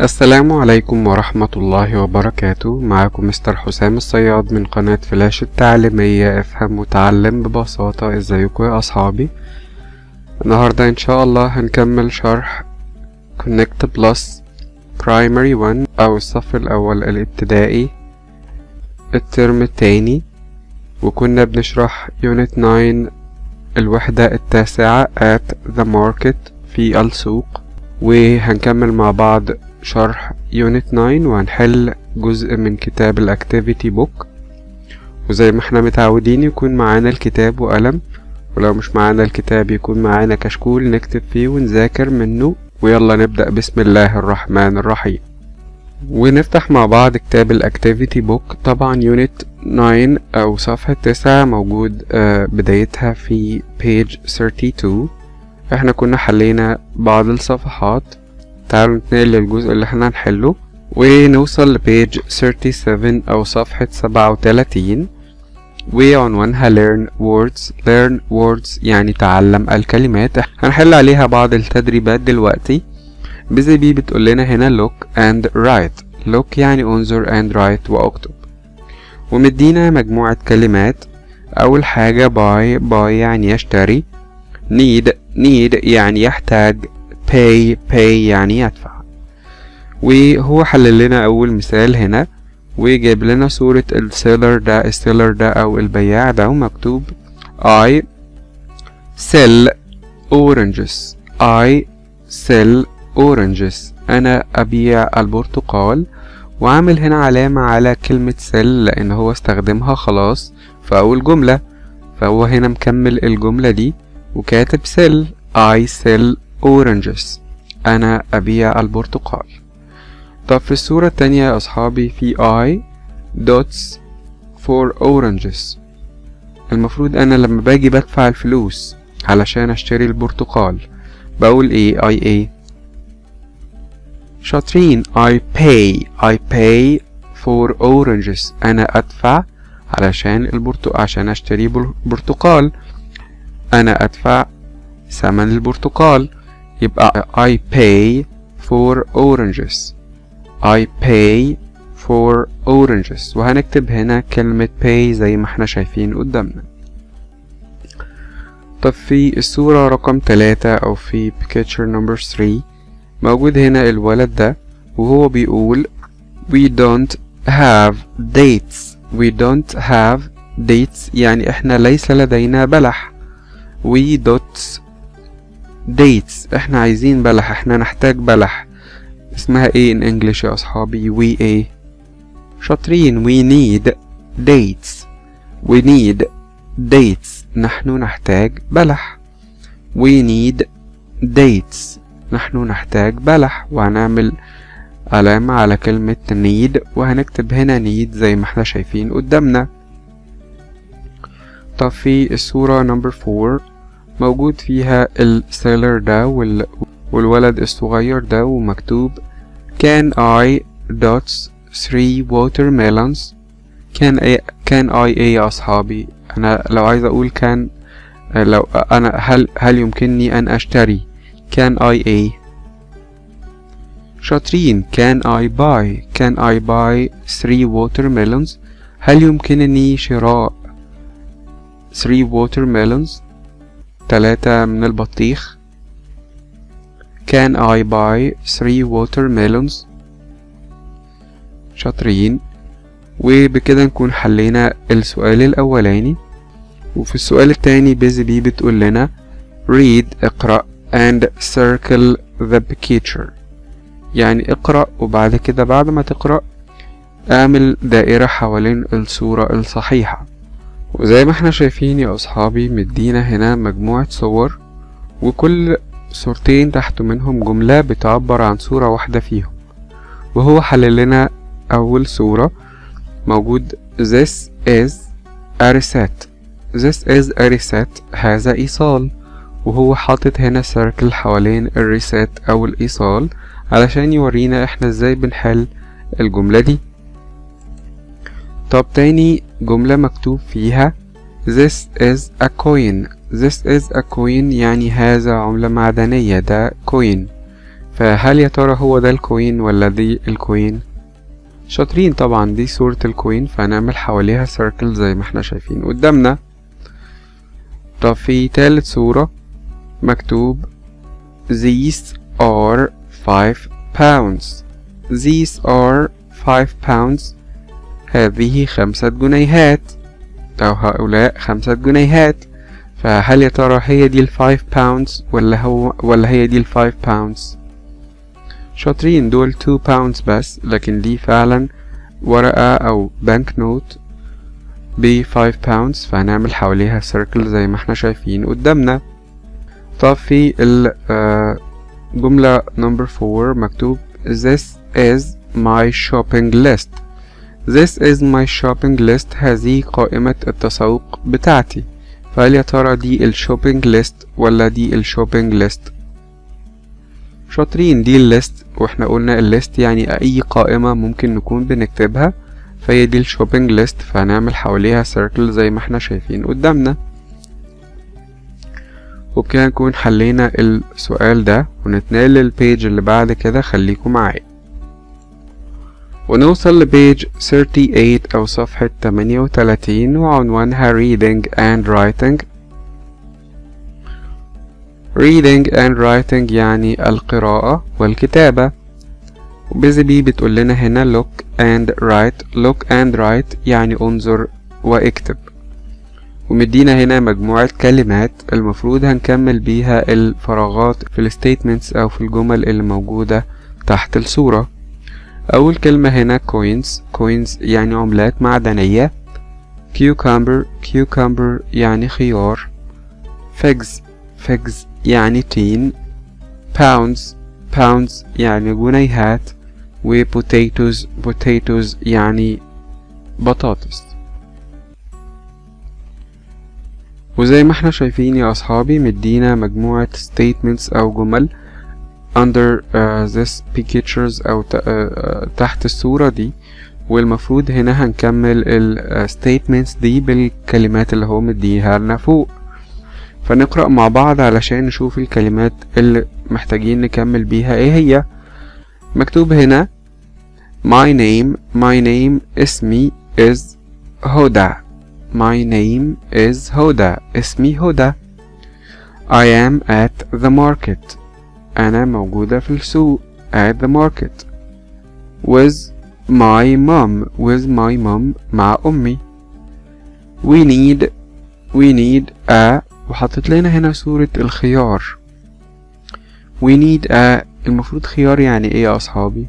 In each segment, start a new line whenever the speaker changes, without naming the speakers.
السلام عليكم ورحمة الله وبركاته معكم مستر حسام الصياد من قناة فلاش التعليمية افهم وتعلم ببساطة ازيكم يا اصحابي النهاردة ان شاء الله هنكمل شرح Connect Plus Primary 1 او الصف الاول الابتدائي الترم التاني وكنا بنشرح Unit 9 الوحدة التاسعة at the market في السوق وهنكمل مع بعض شرح يونت 9 وهنحل جزء من كتاب الاكتيفيتي بوك وزي ما احنا متعودين يكون معانا الكتاب وقلم ولو مش معانا الكتاب يكون معانا كشكول نكتب فيه ونذاكر منه ويلا نبدأ بسم الله الرحمن الرحيم ونفتح مع بعض كتاب الاكتيفيتي بوك طبعا يونت 9 او صفحة 9 موجود آه بدايتها في page 32 احنا كنا حلينا بعض الصفحات تعالوا نتنقل للجزء اللي احنا هنحله ونوصل لبيج 37 او صفحة 37 وعنوانها learn words learn words يعني تعلم الكلمات هنحل عليها بعض التدريبات دلوقتي بيزي بي بتقول لنا هنا look and write look يعني انظر and write واكتب ومدينا مجموعة كلمات أول حاجة buy buy يعني يشتري need need يعني يحتاج pay pay يعني يدفع وهو حلل لنا أول مثال هنا وجايب لنا صورة السيلر ده السيلر ده أو البياع ده ومكتوب I sell oranges I sell oranges أنا أبيع البرتقال وعامل هنا علامة على كلمة sell لأن هو استخدمها خلاص في أول جملة فهو هنا مكمل الجملة دي وكاتب sell I sell oranges أنا أبيع البرتقال طب في الصورة التانية يا أصحابي في I dots for oranges المفروض أنا لما باجي بدفع الفلوس علشان أشتري البرتقال بقول إيه I إيه شاطرين I pay I pay for oranges أنا أدفع علشان البرتقال عشان أشتري برتقال أنا أدفع ثمن البرتقال يبقى I pay for oranges I pay for oranges وهنكتب هنا كلمة pay زي ما احنا شايفين قدامنا طب في الصورة رقم تلاتة أو في picture number 3 موجود هنا الولد ده وهو بيقول we don't have dates we don't have dates يعني احنا ليس لدينا بلح we dots dates احنا عايزين بلح احنا نحتاج بلح اسمها ايه in English يا اصحابي we ايه شاطرين we need dates we need dates نحن نحتاج بلح we need dates نحن نحتاج بلح وهنعمل علامة على كلمة need وهنكتب هنا need زي ما احنا شايفين قدامنا طب في الصورة نمبر 4 موجود فيها السيلر ده وال... والولد الصغير ده ومكتوب can I dots three watermelons can I can I ايه يا اصحابي انا لو عايز اقول كان لو انا هل هل يمكنني ان اشتري can I ايه شاطرين can I buy can I buy three watermelons هل يمكنني شراء three watermelons تلاتة من البطيخ Can I buy three watermelons شاطرين وبكده نكون حلينا السؤال الأولاني وفي السؤال التاني بيزي بي بتقول لنا read اقرأ and circle the picture يعني اقرأ وبعد كده بعد ما تقرأ اعمل دائرة حوالين الصورة الصحيحة وزي ما احنا شايفين يا أصحابي مدينا هنا مجموعة صور وكل صورتين تحت منهم جملة بتعبر عن صورة واحدة فيهم وهو حلل لنا أول صورة موجود this is a reset this is a reset هذا إيصال وهو حاطط هنا سيركل حوالين الريسات أو الإيصال علشان يورينا احنا ازاي بنحل الجملة دي طب تاني جملة مكتوب فيها This is a coin This is a coin يعني هذا عملة معدنية ده coin فهل يا ترى هو ده الكوين ولا دي الكوين شاطرين طبعا دي صورة الكوين فهنعمل حواليها سيركل زي ما احنا شايفين قدامنا طب في تالت صورة مكتوب These are five pounds These are five pounds هذه خمسة جنيهات أو هؤلاء خمسة جنيهات فهل يا ترى هي دي الفايف باوندز ولا هو ولا هي دي الفايف باوندز شاطرين دول 2 باوندز بس لكن دي فعلا ورقة أو بنك نوت ب 5 باوندز فهنعمل حواليها سيركل زي ما احنا شايفين قدامنا طب في الجملة نمبر 4 مكتوب This is my shopping list This is my shopping list هذه قائمة التسوق بتاعتي فهل يا ترى دي الشوبينج ليست ولا دي الشوبينج ليست شاطرين دي الليست واحنا قلنا الليست يعني اي قائمة ممكن نكون بنكتبها فهي دي الشوبينج ليست فهنعمل حواليها سيركل زي ما احنا شايفين قدامنا وبكده نكون حلينا السؤال ده ونتنقل للبيج اللي بعد كده خليكم معايا ونوصل لبيج 38 أو صفحة 38 وعنوانها reading and writing reading and writing يعني القراءة والكتابة وبيزي بتقول لنا هنا look and write look and write يعني انظر واكتب ومدينا هنا مجموعة كلمات المفروض هنكمل بيها الفراغات في الستيتمنتس أو في الجمل اللي موجودة تحت الصورة أول كلمة هنا coins coins يعني عملات معدنية cucumber cucumber يعني خيار figs figs يعني تين pounds pounds يعني جنيهات و potatoes potatoes يعني بطاطس وزي ما احنا شايفين يا أصحابي مدينا مجموعة statements أو جمل under uh, this pictures أو ت, uh, تحت الصورة دي والمفروض هنا هنكمل ال statements دي بالكلمات اللي هو مديها لنا فوق فنقرأ مع بعض علشان نشوف الكلمات اللي محتاجين نكمل بيها ايه هي مكتوب هنا my name my name اسمي is هدى my name is هدى اسمي هدى I am at the market أنا موجودة في السوق at the market with my mom with my mom مع أمي we need we need a وحطت لنا هنا صورة الخيار we need a المفروض خيار يعني ايه يا أصحابي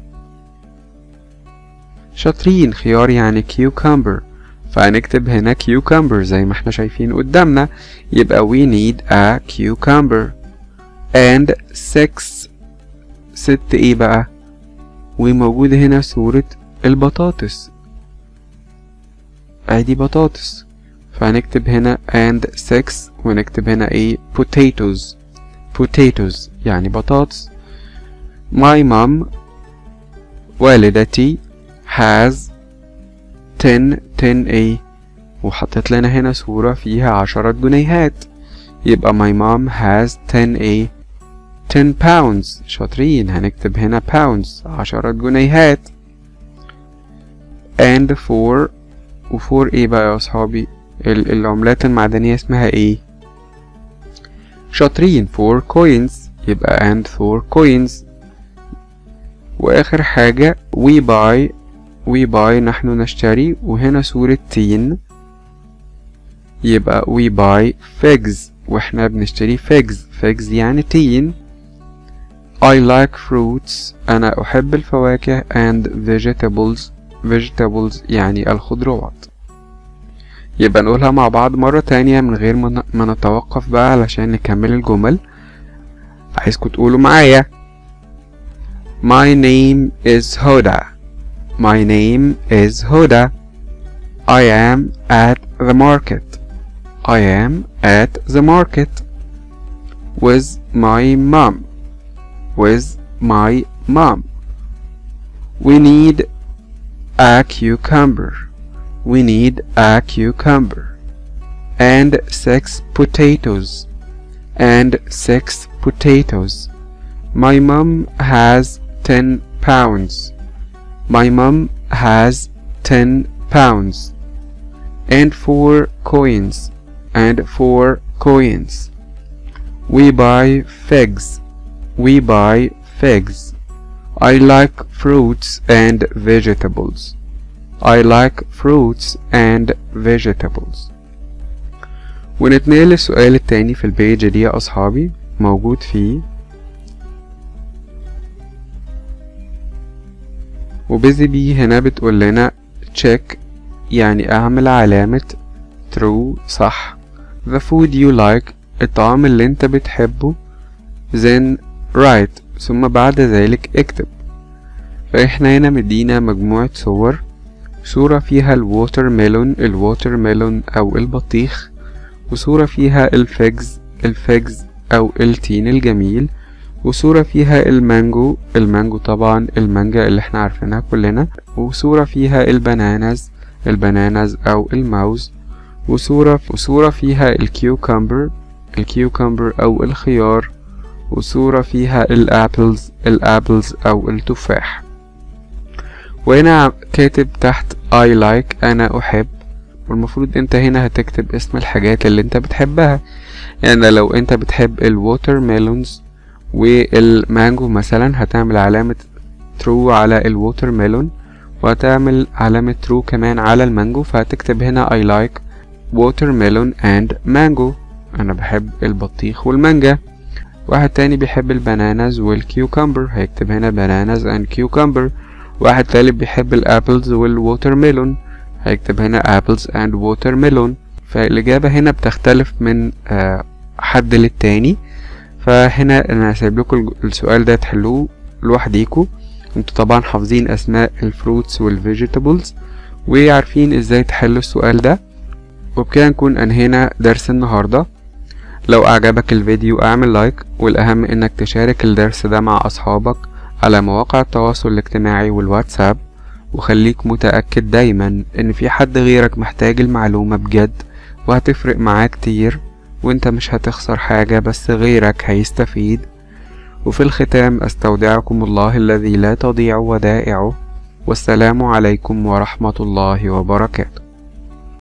شاطرين خيار يعني cucumber فهنكتب هنا cucumber زي ما احنا شايفين قدامنا يبقى we need a cucumber and six ست ايه بقى وموجود هنا صورة البطاطس ادي بطاطس فهنكتب هنا and six ونكتب هنا ايه potatoes potatoes يعني بطاطس my mom والدتي has ten ten a وحطت لنا هنا صورة فيها عشرة جنيهات يبقى my mom has ten a 10 pounds شاطرين هنكتب هنا pounds عشرة جنيهات and for وفور ايه بقى يا اصحابي العملات المعدنية اسمها ايه شاطرين for coins يبقى and for coins واخر حاجة we buy we buy نحن نشتري وهنا صورة تين يبقى we buy figs واحنا بنشتري figs figs يعني تين I like fruits أنا أحب الفواكه and vegetables vegetables يعني الخضروات يبقى نقولها مع بعض مرة تانية من غير ما نتوقف بقى علشان نكمل الجمل عايزكم تقولوا معايا My name is Hoda My name is Hoda I am at the market I am at the market with my mom with my mom. We need a cucumber. We need a cucumber. And six potatoes. And six potatoes. My mom has 10 pounds. My mom has 10 pounds. And 4 coins. And 4 coins. We buy figs. We buy figs. I like fruits and vegetables. I like fruits and vegetables. ونتنقل للسؤال التاني في البيج دي يا أصحابي موجود فيه وبيزي بي هنا بتقول لنا check يعني أعمل علامة true صح the food you like الطعام اللي انت بتحبه then write ثم بعد ذلك اكتب فاحنا هنا مدينا مجموعة صور صورة فيها الووتر ميلون الووتر ميلون أو البطيخ وصورة فيها الفيجز الفيجز أو التين الجميل وصورة فيها المانجو المانجو طبعا المانجا اللي احنا عارفينها كلنا وصورة فيها البنانز البنانز أو الموز وصورة وصورة فيها الكيوكمبر الكيوكمبر أو الخيار وصورة فيها الابلز الابلز أو التفاح وهنا كاتب تحت I like أنا أحب والمفروض انت هنا هتكتب اسم الحاجات اللي انت بتحبها يعني لو انت بتحب الووتر ميلونز والمانجو مثلا هتعمل علامة ترو على الووتر ميلون وهتعمل علامة ترو كمان على المانجو فهتكتب هنا I like watermelon and mango أنا بحب البطيخ والمانجا واحد تاني بيحب البنانز والكيوكمبر هيكتب هنا bananas and cucumber واحد تالت بيحب الابلز والووترميلون هيكتب هنا apples and watermelon فالإجابة هنا بتختلف من آه حد للتاني فهنا أنا هسيب لكم السؤال ده تحلوه لوحديكوا انتوا طبعا حافظين أسماء الفروتس والفيجيتابلز وعارفين ازاي تحلوا السؤال ده وبكده نكون أنهينا درس النهاردة لو أعجبك الفيديو اعمل لايك والأهم إنك تشارك الدرس ده مع أصحابك على مواقع التواصل الاجتماعي والواتساب وخليك متأكد دايما إن في حد غيرك محتاج المعلومة بجد وهتفرق معاه كتير وانت مش هتخسر حاجة بس غيرك هيستفيد وفي الختام استودعكم الله الذي لا تضيع ودائعه والسلام عليكم ورحمة الله وبركاته